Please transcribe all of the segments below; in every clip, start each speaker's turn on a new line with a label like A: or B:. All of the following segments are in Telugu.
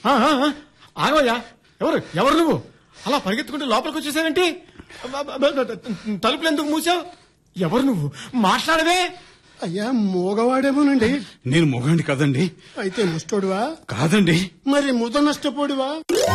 A: ఆ, ఆ, ఆ, ఆగవయ్యా ఎవరు ఎవరు నువ్వు అలా పరిగెత్తుకుంటూ లోపలికి వచ్చేసావేంటి అబ్బ, అబ్బ, అబ్బ, తలుపులు ఎందుకు మూసావు ఎవరు నువ్వు మాట్లాడవే
B: అయ్యా మోగవాడేమోనండి
C: నేను మొగండి కదండి
B: అయితే ముష్టోడువా
C: కాదండి
B: మరి ముద నష్టపోడువా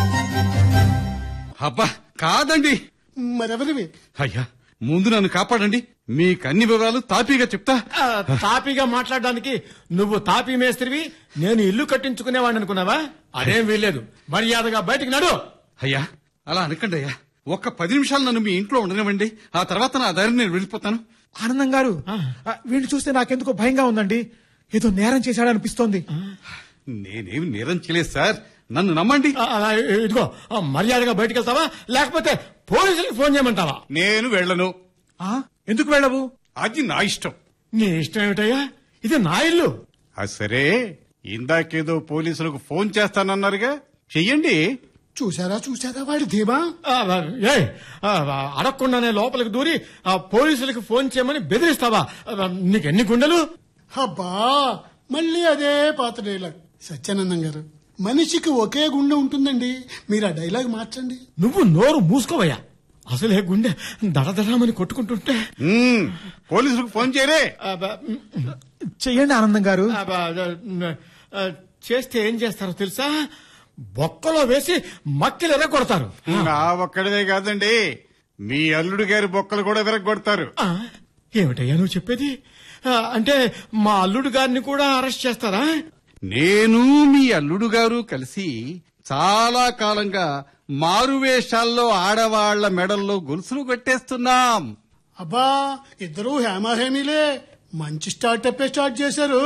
C: అబ్బా కాదండి
B: మరెవరివి
C: అయ్యా ముందు నన్ను కాపాడండి మీకు అన్ని వివరాలు తాపీగా చెప్తా
A: ఆ, తాపీగా మాట్లాడడానికి నువ్వు తాపీ మేస్త్రివి నేను ఇల్లు కట్టించుకునేవాడిని అనుకున్నావా అదేం వీల్లేదు మర్యాదగా బయటికి నడు
C: అయ్యా అలా అనకండి అయ్యా ఒక్క పది నిమిషాలు నన్ను మీ ఇంట్లో ఉండనివ్వండి ఆ తర్వాత నా దారిని నేను వెళ్ళిపోతాను
D: ఆనందం గారు ఆ, వీడిని చూస్తే నాకెందుకో భయంగా ఉందండి ఏదో నేరం చేశాడనిపిస్తోంది
C: నేనేమి నేరం చేయలేదు సార్ నన్ను నమ్మండి
A: ఆ, ఆ, ఇదిగో ఆ, మర్యాదగా బయటికి వెళ్తావా లేకపోతే పోలీసులకు ఫోన్ చేయమంటావా
C: నేను వెళ్ళను
D: ఆ, ఎందుకు వెళ్ళవు
C: అది నా ఇష్టం
A: నీ ఇష్టం ఏమిటయ్యా ఇది నా ఇల్లు
C: అది సరే ఇందాకేదో పోలీసులకు ఫోన్ చేస్తానన్నారుగా చెయ్యండి
B: చూసారా చూసారా వాడి ధీమా
A: ఆ, ఏ ఆ, అడగకుండానే లోపలికి దూరి ఆ పోలీసులకు ఫోన్ చేయమని బెదిరిస్తావా ఆ, నీకెన్ని గుండెలు
B: అబ్బా మళ్ళీ అదే పాత డైలాగ్ సత్యానందం గారు మనిషికి ఒకే గుండె ఉంటుందండి మీరు ఆ డైలాగ్ మార్చండి
A: నువ్వు నోరు మూసుకోవయ్యా అసలే గుండె దడదడమని కొట్టుకుంటుంటే
C: మ్మ్, పోలీసులకు ఫోన్ చేయరే
A: ఆ, బ,
D: చెయ్యండి ఆనందం గారు
A: ఆ, బ, ఆ, చేస్తే ఏం చేస్తారో తెలుసా బొక్కలో వేసి మక్కిలు ఎర్రగొడతారు
C: నా ఒక్కడిదే కాదండి మీ అల్లుడు గారి బొక్కలు కూడా విరగొడతారు
A: ఆ, ఏమిటయ్యా నువ్వు చెప్పేది ఆ, అంటే మా అల్లుడు గారిని కూడా అరెస్ట్ చేస్తారా
C: నేను మీ అల్లుడు గారు కలిసి చాలా కాలంగా మారువేషాల్లో ఆడవాళ్ల మెడల్లో గొలుసులు కట్టేస్తున్నాం
B: అబ్బా ఇద్దరు హేమాహేమీలే మంచి స్టార్టప్ స్టార్ట్ చేశారు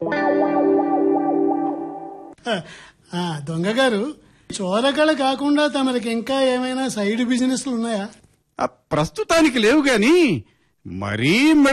B: ఆ, ఆ, దొంగ గారు చోరకళ కాకుండా తమరికి ఇంకా ఏమైనా సైడ్ బిజినెస్లు ఉన్నాయా
C: ఆ, ప్రస్తుతానికి లేవు గాని మరీ